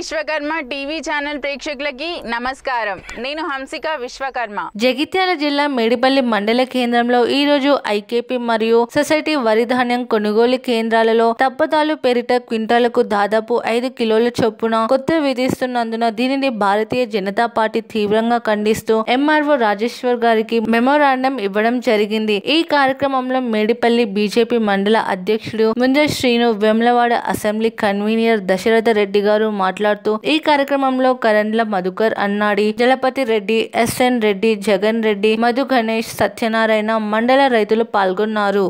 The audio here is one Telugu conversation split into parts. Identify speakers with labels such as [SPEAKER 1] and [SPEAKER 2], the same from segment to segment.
[SPEAKER 1] విశ్వకర్మ టీవీ ఛానల్ ప్రేక్షకులకి నమస్కారం నేను హంసిక విశ్వకర్మ
[SPEAKER 2] జగిత్యాల జిల్లా మేడిపల్లి మండల కేంద్రంలో ఈ రోజు ఐకేపీ మరియు సొసైటీ వరి ధాన్యం కొనుగోలు కేంద్రాలలో తప్పతాలు పేరిట క్వింటాలకు దాదాపు ఐదు కిలోల చొప్పున కొత్త విధిస్తున్నందున దీనిని భారతీయ జనతా పార్టీ తీవ్రంగా ఖండిస్తూ ఎంఆర్ఓ రాజేశ్వర్ గారికి మెమోరాండం ఇవ్వడం జరిగింది ఈ కార్యక్రమంలో మేడిపల్లి బీజేపీ మండల అధ్యక్షుడు ముంజ శ్రీను వెమ్లవాడ అసెంబ్లీ కన్వీనర్ దశరథ రెడ్డి గారు మాట్లాడుతూ ఈ కార్యక్రమంలో కరండ్ల మధుకర్ అన్నాడి జలపతి రెడ్డి ఎస్ఎన్ రెడ్డి జగన్ రెడ్డి మధు గణేష్ సత్యనారాయణ మండల రైతులు పాల్గొన్నారు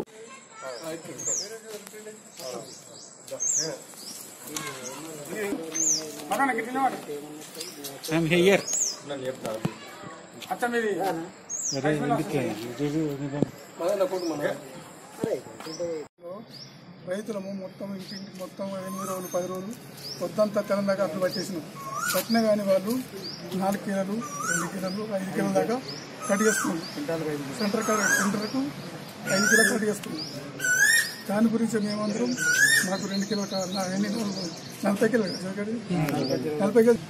[SPEAKER 3] I'm here.
[SPEAKER 4] రైతులము మొత్తం ఇంటింటికి మొత్తం ఎనిమిది రోజులు పది రోజులు పొద్దంతా తెలంగాణ అట్లు పట్టేసినాం పట్టినా కానీ వాళ్ళు నాలుగు కిలోలు రెండు కిలోలు ఐదు కిలోల దాకా కట్ చేస్తున్నాం సెంటర్ కాడ సెంటర్కు ఐదు కిలో కట్ చేస్తున్నాం దాని గురించి మేమందరం మాకు రెండు కిలో కా- నా- ఎన్ని రోజులు నలభై కిలో నలభై కిలో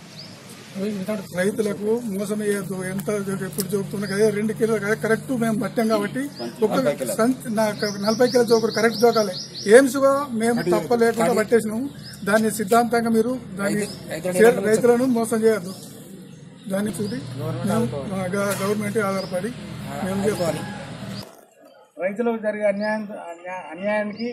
[SPEAKER 4] రైతులకు మోసం చేయొద్దు ఎంత జోకు- ఎప్పుడు జోకుతున్నా కదా రెండు కిలో కరెక్ట్ మేము పట్టాం కాబట్టి ఒక సంచ- నాకు నలభై కిలో జోకుడు కరెక్ట్ జోకాలి ఎయిమ్స్ గా మేము తప్ప లేకుండా పట్టేసినాము దాన్ని సిద్ధాంతంగా మీరు దాన్ని చే- రైతులను మోసం చేయొద్దు దాన్ని చూసి మేము మా గ- గవర్నమెంట్ ఆధారపడి మేము చెప్పాలి
[SPEAKER 5] రైతులకు జరిగే అన్యాయం అన్యా- అన్యాయానికి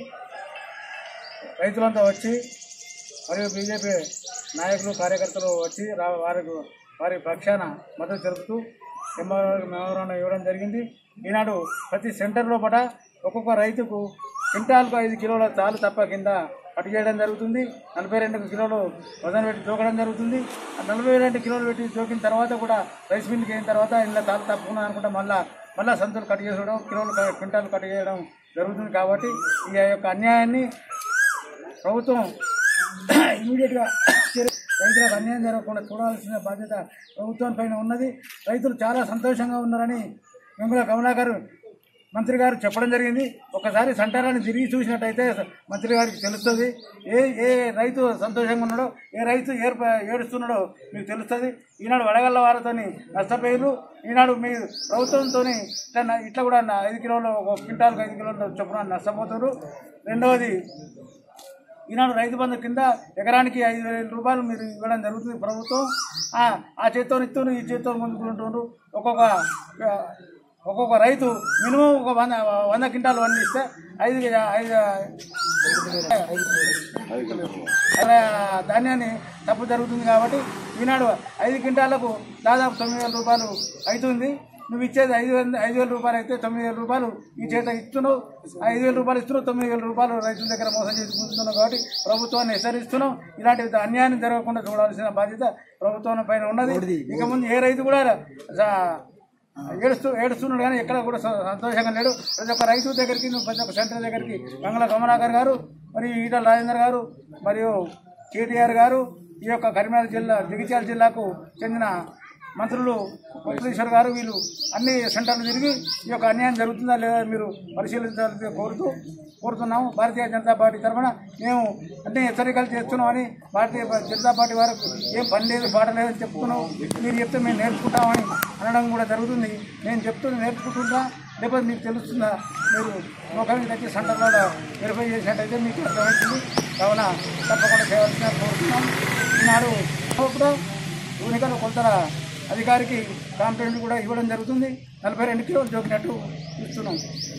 [SPEAKER 5] రైతులంతా వచ్చి మరియు బీజేపీ నాయకులు కార్యకర్తలు వచ్చి రా- వారికి వారి పక్షాన మద్దతు తెలుపుతూ ఎంఆర్ఓ మెమోరాండం ఇవ్వడం జరిగింది ఈనాడు ప్రతి సెంటర్ లోపల ఒక్కొక్క రైతుకు క్వింటాల్కు ఐదు కిలోల తాలు తప్ప కింద కట్ చేయడం జరుగుతుంది నలభై రెండు కిలోలు వజన్ పెట్టి జోకడం జరుగుతుంది ఆ నలభై రెండు కిలోలు పెట్టి జోకిన తర్వాత కూడా రైస్ మిల్కి అయిన తర్వాత ఇలా తాలు తప్పుకున్నాం అనుకుంటే మళ్ళా మళ్ళా సంతులు కట్ చేసుకోవడం కిలోలు క- క్వింటాలు కట్ చేయడం జరుగుతుంది కాబట్టి ఈ యొక్క అన్యాయాన్ని ప్రభుత్వం ఇమీడియట్గా రైతులకు అన్యాయం జరగకుండా చూడాల్సిన బాధ్యత ప్రభుత్వం పైన ఉన్నది రైతులు చాలా సంతోషంగా ఉన్నారని వెంగుల కమలాకర్ మంత్రి గారు చెప్పడం జరిగింది ఒకసారి సంటారాన్ని తిరిగి చూసినట్టయితే మంత్రి గారికి తెలుస్తుంది ఏ ఏ రైతు సంతోషంగా ఉన్నాడో ఏ రైతు ఏర్ప ఏడుస్తున్నాడో మీకు తెలుస్తుంది ఈనాడు వడగళ్ళ వారితో నష్టపోయారు ఈనాడు మీ ప్రభుత్వంతో ఇట్లా నా- ఇట్లా కూడా నా ఐదు కిలోలు ఒక క్వింటాల్కి ఐదు కిలోలు చొప్పున నష్టపోతారు రెండవది ఈనాడు రైతు బంధు కింద ఎకరానికి ఐదు వేల రూపాయలు మీరు ఇవ్వడం జరుగుతుంది ప్రభుత్వం ఆ ఆ చేత్తో ఇస్తున్నారు ఈ చేత్తో ముందుకుంటున్నారు ఒక్కొక్క ఆ, ఒక్కొక్క రైతు మినిమం ఒక వంద వంద క్వింటాలు పండిస్తే ఐదు ఐదు అలా ధాన్యాన్ని తప్పు జరుగుతుంది కాబట్టి ఈనాడు ఐదు క్వింటాలకు దాదాపు తొమ్మిది వేల రూపాయలు అవుతుంది నువ్వు ఇచ్చేది ఐదు వేల ఐదు వేల రూపాయలు అయితే తొమ్మిది వేల రూపాయలు ఈ చేత ఇస్తున్నావు ఐదు వేల రూపాయలు ఇస్తున్నావు తొమ్మిది వేల రూపాయలు రైతుల దగ్గర మోసం చేసుకుంటున్నావు కాబట్టి ప్రభుత్వాన్ని హెచ్చరిస్తున్నాం ఇలాంటి అన్యాయం జరగకుండా చూడాల్సిన బాధ్యత ప్రభుత్వం పైన ఉన్నది ఇక ముందు ఏ రైతు కూడా స- ఏడుస్తూ ఏడుస్తున్నాడు కానీ ఎక్కడ కూడా స- సంతోషంగా లేడు ప్రతి ఒక్క రైతు దగ్గరికి నువ్వు ప్రతి ఒక్క సెంటర్ దగ్గరికి గంగల కమలాకర్ గారు మరియు ఈటల రాజేందర్ గారు మరియు కేటీఆర్ గారు ఈ యొక్క కరీంనగర్ జిల్లా జగిత్యాల జిల్లాకు చెందిన మంత్రులు వెంకటేశ్వర్ గారు వీళ్ళు అన్ని సెంటర్లు తిరిగి ఈ యొక్క అన్యాయం జరుగుతుందా లేదా మీరు పరిశీలించాలని కోరుతూ కోరుతున్నాము భారతీయ జనతా పార్టీ తరఫున మేము అన్ని హెచ్చరికలు చేస్తున్నామని భారతీయ జనతా పార్టీ వారికి ఏం పని లేదు పాట లేదని చెప్తున్నాం మీరు చెప్తే మేము నేర్చుకుంటామని అనడం కూడా జరుగుతుంది నేను చెప్తుంది నేర్చుకుంటుందా లేకపోతే మీకు తెలుస్తుందా మీరు ముఖానికి తగ్గి సెంటర్లో వెరిఫై చేసినట్టయితే మీకు అర్థమవుతుంది కావున తప్పకుండా చేయవలసిన కోరుతున్నాం ఈనాడు కూడా ఎన్నికల కొలతల అధికారికి కాంప్లైంట్ కూడా ఇవ్వడం జరుగుతుంది నలభై రెండు కిలోలు జోకినట్టు ఇస్తున్నాం